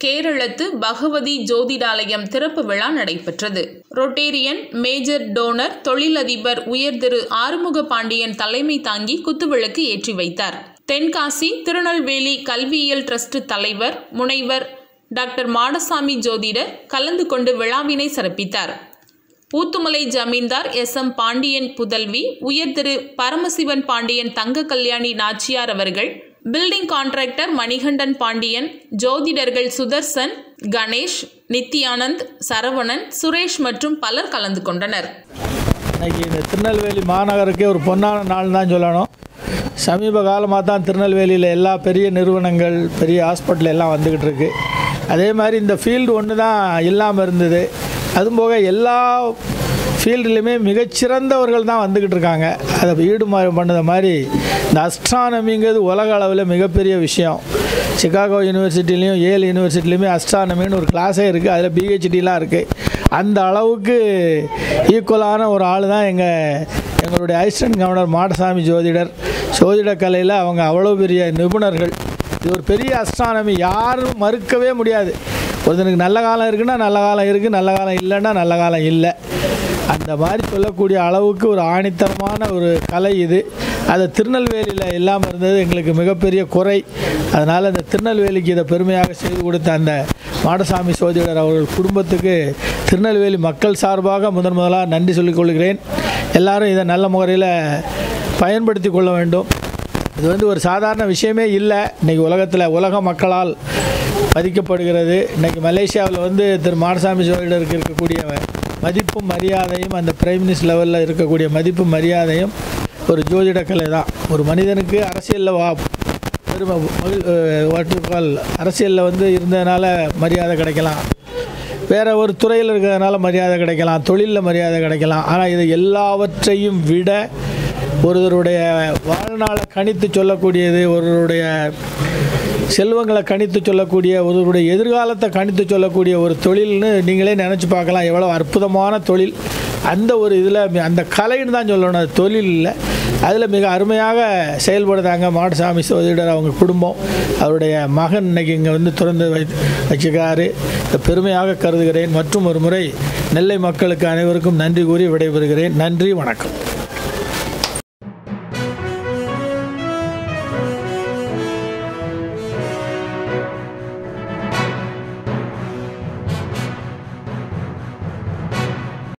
கேரளத்து பகவதி ஜோதிடாலயம் திறப்பு விழா நடைபெற்றது ரொட்டேரியன் மேஜர் டோனர் தொழிலதிபர் உயர் திரு ஆறுமுக பாண்டியன் தலைமை தாங்கி குத்துவிளக்கு ஏற்றி வைத்தார் தென்காசி திருநெல்வேலி கல்வியியல் டிரஸ்ட் தலைவர் முனைவர் டாக்டர் மாடசாமி ஜோதிடர் கலந்து கொண்டு விழாவினை சிறப்பித்தார் ஊத்துமலை ஜமீன்தார் எஸ் எம் பாண்டியன் புதல்வி உயர் திரு பரமசிவன் பாண்டியன் தங்க கல்யாணி நாச்சியார் அவர்கள் பில்டிங் கான்ட்ராக்டர் மணிகண்டன் பாண்டியன் ஜோதிடர்கள் சுதர்சன் கணேஷ் நித்யானந்த் சரவணன் சுரேஷ் மற்றும் பலர் கலந்து கொண்டனர் இன்னைக்கு இந்த திருநெல்வேலி மாநகருக்கே ஒரு பொன்னான நாள் தான் சொல்லணும் சமீப காலமாக தான் திருநெல்வேலியில் எல்லா பெரிய நிறுவனங்கள் பெரிய ஹாஸ்பிட்டல் எல்லாம் வந்துக்கிட்டு இருக்கு அதே மாதிரி இந்த ஃபீல்டு ஒன்று தான் இல்லாமல் இருந்தது அதுவும் போக எல்லா ஃபீல்டுலையுமே மிகச்சிறந்தவர்கள் தான் வந்துக்கிட்டு இருக்காங்க அதை ஈடுமாறு பண்ணது மாதிரி இந்த அஸ்ட்ரானமிங்கிறது உலக அளவில் மிகப்பெரிய விஷயம் சிகாகோ யூனிவர்சிட்டிலையும் ஏல் யூனிவர்சிட்டிலையுமே அஸ்ட்ரானமின்னு ஒரு கிளாஸே இருக்குது அதில் பிஹெச்டிலாம் இருக்குது அந்த அளவுக்கு ஈக்குவலான ஒரு ஆள் தான் எங்கள் எங்களுடைய அசிஸ்டன்ட் கவர்னர் மாடசாமி ஜோதிடர் ஜோதிட கலையில் அவங்க அவ்வளோ பெரிய நிபுணர்கள் இது ஒரு பெரிய அஸ்ட்ரானமி யாரும் மறுக்கவே முடியாது ஒருத்தனுக்கு நல்ல காலம் இருக்குன்னா நல்ல காலம் இருக்குது நல்ல காலம் இல்லைன்னா நல்ல காலம் இல்லை அந்த மாதிரி சொல்லக்கூடிய அளவுக்கு ஒரு ஆணித்தரமான ஒரு கலை இது அது திருநெல்வேலியில் இல்லாமல் இருந்தது எங்களுக்கு மிகப்பெரிய குறை அதனால் அந்த திருநெல்வேலிக்கு இதை பெருமையாக செய்து கொடுத்த அந்த மாடசாமி சோதிடர் அவர்கள் குடும்பத்துக்கு திருநெல்வேலி மக்கள் சார்பாக முதன் முதலாக நன்றி சொல்லிக் கொள்கிறேன் எல்லாரும் இதை நல்ல முறையில் பயன்படுத்தி கொள்ள வேண்டும் இது வந்து ஒரு சாதாரண விஷயமே இல்லை இன்றைக்கி உலகத்தில் உலக மக்களால் மதிக்கப்படுகிறது இன்றைக்கி மலேசியாவில் வந்து திரு மாடசாமி சோழருக்கு இருக்கக்கூடிய மதிப்பும் மரியாதையும் அந்த பிரைம் மினிஸ்டர் லெவலில் இருக்கக்கூடிய மதிப்பும் மரியாதையும் ஒரு ஜோதிட கலை தான் ஒரு மனிதனுக்கு அரசியலில் வா பெருமை வாட்டுக்கால் அரசியலில் வந்து இருந்ததுனால மரியாதை கிடைக்கலாம் வேறு ஒரு துறையில் இருக்கிறதுனால மரியாதை கிடைக்கலாம் தொழிலில் மரியாதை கிடைக்கலாம் ஆனால் இது எல்லாவற்றையும் விட ஒருவருடைய வாழ்நாளை கணித்து சொல்லக்கூடியது ஒருவருடைய செல்வங்களை கணித்து சொல்லக்கூடிய ஒருவருடைய எதிர்காலத்தை கணித்து சொல்லக்கூடிய ஒரு தொழில்னு நீங்களே நினச்சி பார்க்கலாம் எவ்வளோ அற்புதமான தொழில் அந்த ஒரு இதில் அந்த கலைன்னு தான் சொல்லணும் அது தொழில் இல்லை அதில் மிக அருமையாக செயல்படுறாங்க மாடசாமி சோதிடர் அவங்க குடும்பம் அவருடைய மகன் இன்னைக்கு இங்கே வந்து திறந்து வை வச்சுக்காரு பெருமையாக கருதுகிறேன் மற்றும் ஒரு முறை நெல்லை மக்களுக்கு அனைவருக்கும் நன்றி கூறி விடைபெறுகிறேன் நன்றி வணக்கம்